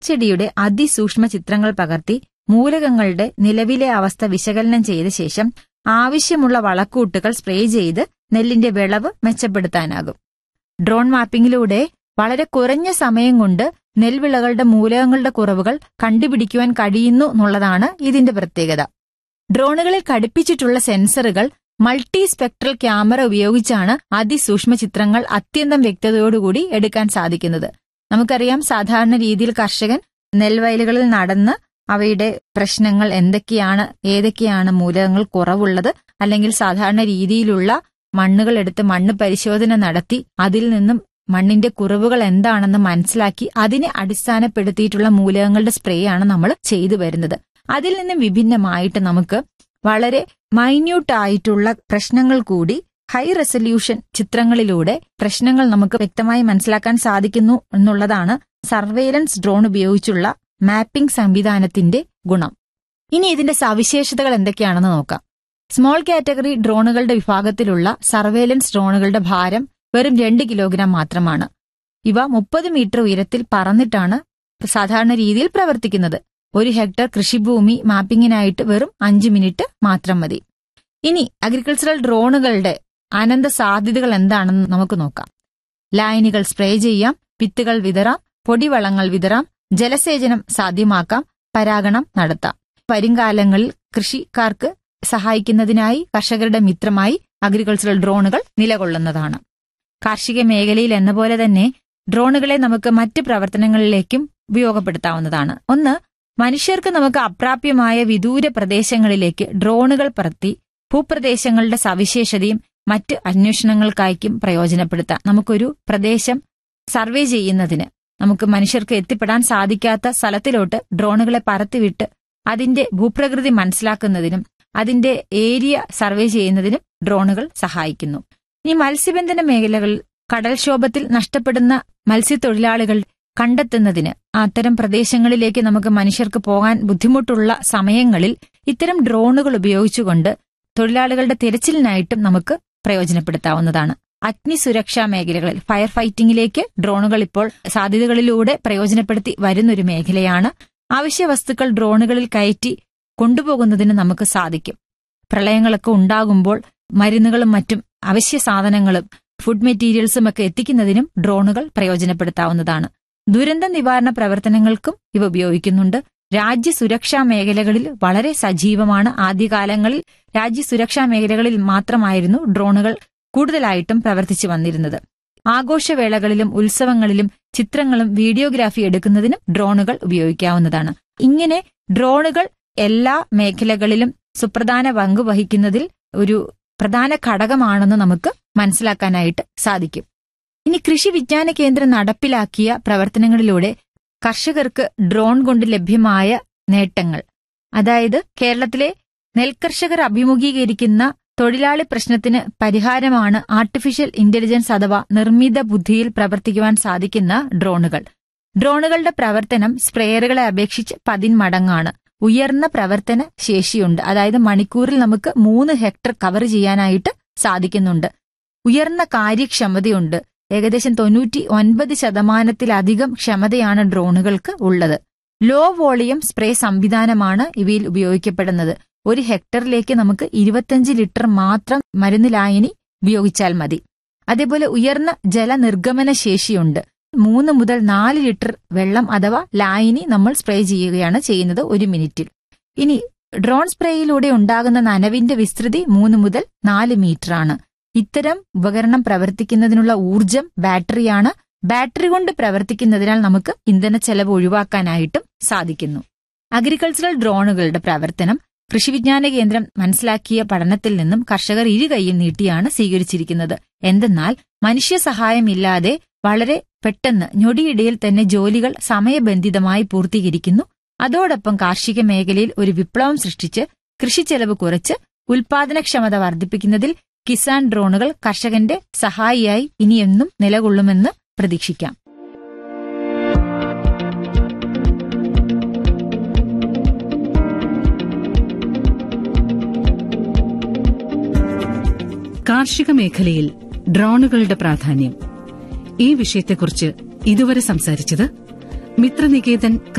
ചെടിയുടെ അതിസൂക്ഷ്മ ചിത്രങ്ങൾ പകർത്തി മൂലകങ്ങളുടെ നിലവിലെ അവസ്ഥ വിശകലനം ചെയ്ത ശേഷം ആവശ്യമുള്ള വളക്കൂട്ടുകൾ സ്പ്രേ ചെയ്ത് നെല്ലിന്റെ വിളവ് മെച്ചപ്പെടുത്താനാകും ഡ്രോൺ മാപ്പിംഗിലൂടെ വളരെ കുറഞ്ഞ സമയം കൊണ്ട് നെൽവിളകളുടെ മൂലകങ്ങളുടെ കുറവുകൾ കണ്ടുപിടിക്കുവാൻ കഴിയുന്നു എന്നുള്ളതാണ് ഇതിന്റെ പ്രത്യേകത ഡ്രോണുകളിൽ ഘടിപ്പിച്ചിട്ടുള്ള സെൻസറുകൾ മൾട്ടി സ്പെക്ട്രൽ ക്യാമറ ഉപയോഗിച്ചാണ് അതിസൂക്ഷ്മ ചിത്രങ്ങൾ അത്യന്തം വ്യക്തതയോടുകൂടി എടുക്കാൻ സാധിക്കുന്നത് നമുക്കറിയാം സാധാരണ രീതിയിൽ കർഷകൻ നെൽവയലുകളിൽ നടന്ന് അവയുടെ പ്രശ്നങ്ങൾ എന്തൊക്കെയാണ് ഏതൊക്കെയാണ് മൂലകങ്ങൾ കുറവുള്ളത് അല്ലെങ്കിൽ സാധാരണ രീതിയിലുള്ള മണ്ണുകൾ എടുത്ത് മണ്ണ് പരിശോധന നടത്തി അതിൽ നിന്നും മണ്ണിന്റെ കുറവുകൾ എന്താണെന്ന് മനസ്സിലാക്കി അതിനെ അടിസ്ഥാനപ്പെടുത്തിയിട്ടുള്ള മൂലകങ്ങളുടെ സ്പ്രേ ആണ് നമ്മൾ ചെയ്തു വരുന്നത് അതിൽ നിന്നും വിഭിന്നമായിട്ട് നമുക്ക് വളരെ മൈന്യൂട്ട് ആയിട്ടുള്ള പ്രശ്നങ്ങൾ കൂടി ഹൈ റെസൊല്യൂഷൻ ചിത്രങ്ങളിലൂടെ പ്രശ്നങ്ങൾ നമുക്ക് വ്യക്തമായി മനസ്സിലാക്കാൻ സാധിക്കുന്നു എന്നുള്ളതാണ് സർവേലൻസ് ഡ്രോൺ ഉപയോഗിച്ചുള്ള മാപ്പിംഗ് സംവിധാനത്തിന്റെ ഗുണം ഇനി ഇതിന്റെ സവിശേഷതകൾ എന്തൊക്കെയാണെന്ന് നോക്കാം സ്മോൾ കാറ്റഗറി ഡ്രോണുകളുടെ വിഭാഗത്തിലുള്ള സർവേലൻസ് ഡ്രോണുകളുടെ ഭാരം വെറും രണ്ട് കിലോഗ്രാം മാത്രമാണ് ഇവ മുപ്പത് മീറ്റർ ഉയരത്തിൽ പറന്നിട്ടാണ് സാധാരണ രീതിയിൽ പ്രവർത്തിക്കുന്നത് ഒരു ഹെക്ടർ കൃഷിഭൂമി മാപ്പിംഗിനായിട്ട് വെറും അഞ്ച് മിനിറ്റ് മാത്രം മതി ഇനി അഗ്രികൾച്ചറൽ ഡ്രോണുകളുടെ അനന്ത സാധ്യതകൾ എന്താണെന്ന് നമുക്ക് നോക്കാം ലായനികൾ സ്പ്രേ ചെയ്യാം വിത്തുകൾ വിതറാം പൊടിവളങ്ങൾ വിതറാം ജലസേചനം സാധ്യമാക്കാം പരാഗണം നടത്താം വരുംകാലങ്ങളിൽ കൃഷിക്കാർക്ക് സഹായിക്കുന്നതിനായി കർഷകരുടെ മിത്രമായി അഗ്രികൾച്ചറൽ ഡ്രോണുകൾ നിലകൊള്ളുന്നതാണ് കാർഷിക മേഖലയിൽ എന്ന പോലെ തന്നെ ഡ്രോണുകളെ നമുക്ക് മറ്റ് പ്രവർത്തനങ്ങളിലേക്കും ഉപയോഗപ്പെടുത്താവുന്നതാണ് ഒന്ന് മനുഷ്യർക്ക് നമുക്ക് അപ്രാപ്യമായ വിദൂര പ്രദേശങ്ങളിലേക്ക് ഡ്രോണുകൾ പറത്തി ഭൂപ്രദേശങ്ങളുടെ സവിശേഷതയും മറ്റ് അന്വേഷണങ്ങൾക്കായിരിക്കും പ്രയോജനപ്പെടുത്താം നമുക്കൊരു പ്രദേശം സർവേ ചെയ്യുന്നതിന് നമുക്ക് മനുഷ്യർക്ക് എത്തിപ്പെടാൻ സാധിക്കാത്ത സ്ഥലത്തിലോട്ട് ഡ്രോണുകളെ പറത്തിവിട്ട് അതിന്റെ ഭൂപ്രകൃതി മനസ്സിലാക്കുന്നതിനും അതിന്റെ ഏരിയ സർവേ ചെയ്യുന്നതിനും ഡ്രോണുകൾ സഹായിക്കുന്നു ഈ മത്സ്യബന്ധന മേഖലകളിൽ കടൽക്ഷോഭത്തിൽ നഷ്ടപ്പെടുന്ന മത്സ്യത്തൊഴിലാളികൾ കണ്ടെത്തുന്നതിന് അത്തരം പ്രദേശങ്ങളിലേക്ക് നമുക്ക് മനുഷ്യർക്ക് പോകാൻ ബുദ്ധിമുട്ടുള്ള സമയങ്ങളിൽ ഇത്തരം ഡ്രോണുകൾ ഉപയോഗിച്ചുകൊണ്ട് തൊഴിലാളികളുടെ തിരച്ചിലിനായിട്ടും നമുക്ക് പ്രയോജനപ്പെടുത്താവുന്നതാണ് അഗ്നി സുരക്ഷാ മേഖലകളിൽ ഫയർ ഫൈറ്റിംഗിലേക്ക് ഡ്രോണുകൾ ഇപ്പോൾ സാധ്യതകളിലൂടെ പ്രയോജനപ്പെടുത്തി വരുന്നൊരു മേഖലയാണ് അവശ്യ വസ്തുക്കൾ ഡ്രോണുകളിൽ കയറ്റി കൊണ്ടുപോകുന്നതിന് നമുക്ക് സാധിക്കും പ്രളയങ്ങളൊക്കെ ഉണ്ടാകുമ്പോൾ മരുന്നുകളും മറ്റും അവശ്യ സാധനങ്ങളും ഫുഡ് മെറ്റീരിയൽസും ഒക്കെ എത്തിക്കുന്നതിനും ഡ്രോണുകൾ പ്രയോജനപ്പെടുത്താവുന്നതാണ് ദുരന്ത നിവാരണ പ്രവർത്തനങ്ങൾക്കും ഇവ ഉപയോഗിക്കുന്നുണ്ട് രാജ്യസുരക്ഷാ മേഖലകളിൽ വളരെ സജീവമാണ് ആദ്യകാലങ്ങളിൽ രാജ്യസുരക്ഷാ മേഖലകളിൽ മാത്രമായിരുന്നു ഡ്രോണുകൾ കൂടുതലായിട്ടും പ്രവർത്തിച്ചു വന്നിരുന്നത് ആഘോഷവേളകളിലും ഉത്സവങ്ങളിലും ചിത്രങ്ങളും വീഡിയോഗ്രാഫി എടുക്കുന്നതിനും ഡ്രോണുകൾ ഉപയോഗിക്കാവുന്നതാണ് ഇങ്ങനെ ഡ്രോണുകൾ എല്ലാ മേഖലകളിലും സുപ്രധാന പങ്ക് വഹിക്കുന്നതിൽ ഒരു പ്രധാന ഘടകമാണെന്ന് നമുക്ക് മനസ്സിലാക്കാനായിട്ട് സാധിക്കും ഇനി കൃഷി വിജ്ഞാന കേന്ദ്രം നടപ്പിലാക്കിയ പ്രവർത്തനങ്ങളിലൂടെ കർഷകർക്ക് ഡ്രോൺ കൊണ്ട് ലഭ്യമായ നേട്ടങ്ങൾ അതായത് കേരളത്തിലെ നെൽകർഷകർ അഭിമുഖീകരിക്കുന്ന തൊഴിലാളി പ്രശ്നത്തിന് പരിഹാരമാണ് ആർട്ടിഫിഷ്യൽ ഇന്റലിജൻസ് അഥവാ നിർമ്മിത ബുദ്ധിയിൽ പ്രവർത്തിക്കുവാൻ സാധിക്കുന്ന ഡ്രോണുകൾ ഡ്രോണുകളുടെ പ്രവർത്തനം സ്പ്രേയറുകളെ അപേക്ഷിച്ച് പതിന്മടങ്ങാണ് ഉയർന്ന പ്രവർത്തന ശേഷിയുണ്ട് അതായത് മണിക്കൂറിൽ നമുക്ക് മൂന്ന് ഹെക്ടർ കവർ ചെയ്യാനായിട്ട് സാധിക്കുന്നുണ്ട് ഉയർന്ന കാര്യക്ഷമതയുണ്ട് ഏകദേശം തൊണ്ണൂറ്റി ഒൻപത് ശതമാനത്തിലധികം ക്ഷമതയാണ് ഡ്രോണുകൾക്ക് ഉള്ളത് ലോ വോളിയം സ്പ്രേ സംവിധാനമാണ് ഇവയിൽ ഉപയോഗിക്കപ്പെടുന്നത് ഒരു ഹെക്ടറിലേക്ക് നമുക്ക് ഇരുപത്തിയഞ്ച് ലിറ്റർ മാത്രം മരുന്ന് ലായനി ഉപയോഗിച്ചാൽ മതി അതേപോലെ ഉയർന്ന ജലനിർഗമന ശേഷിയുണ്ട് മൂന്ന് മുതൽ നാല് ലിറ്റർ വെള്ളം അഥവാ ലായനി നമ്മൾ സ്പ്രേ ചെയ്യുകയാണ് ചെയ്യുന്നത് ഒരു മിനിറ്റിൽ ഇനി ഡ്രോൺ സ്പ്രേയിലൂടെ ഉണ്ടാകുന്ന നനവിന്റെ വിസ്തൃതി മൂന്ന് മുതൽ നാല് മീറ്റർ ആണ് ഇത്തരം ഉപകരണം പ്രവർത്തിക്കുന്നതിനുള്ള ഊർജം ബാറ്ററിയാണ് ബാറ്ററി കൊണ്ട് പ്രവർത്തിക്കുന്നതിനാൽ നമുക്ക് ഇന്ധന ചെലവ് ഒഴിവാക്കാനായിട്ടും സാധിക്കുന്നു അഗ്രികൾച്ചറൽ ഡ്രോണുകളുടെ പ്രവർത്തനം കൃഷിവിജ്ഞാന കേന്ദ്രം മനസ്സിലാക്കിയ പഠനത്തിൽ നിന്നും കർഷകർ ഇരു കൈയും നീട്ടിയാണ് സ്വീകരിച്ചിരിക്കുന്നത് എന്തെന്നാൽ മനുഷ്യ സഹായമില്ലാതെ വളരെ പെട്ടെന്ന് ഞൊടിയിടയിൽ തന്നെ ജോലികൾ സമയബന്ധിതമായി പൂർത്തീകരിക്കുന്നു അതോടൊപ്പം കാർഷിക മേഖലയിൽ ഒരു വിപ്ലവം സൃഷ്ടിച്ച് കൃഷിച്ചെലവ് കുറച്ച് ഉൽപാദനക്ഷമത വർദ്ധിപ്പിക്കുന്നതിൽ കിസാൻ ഡ്രോണുകൾ കർഷകന്റെ സഹായിയായി ഇനിയെന്നും നിലകൊള്ളുമെന്ന് പ്രതീക്ഷിക്കാം കാർഷിക മേഖലയിൽ ഡ്രോണുകളുടെ പ്രാധാന്യം ഈ വിഷയത്തെക്കുറിച്ച് ഇതുവരെ സംസാരിച്ചത് മിത്രനികേതൻ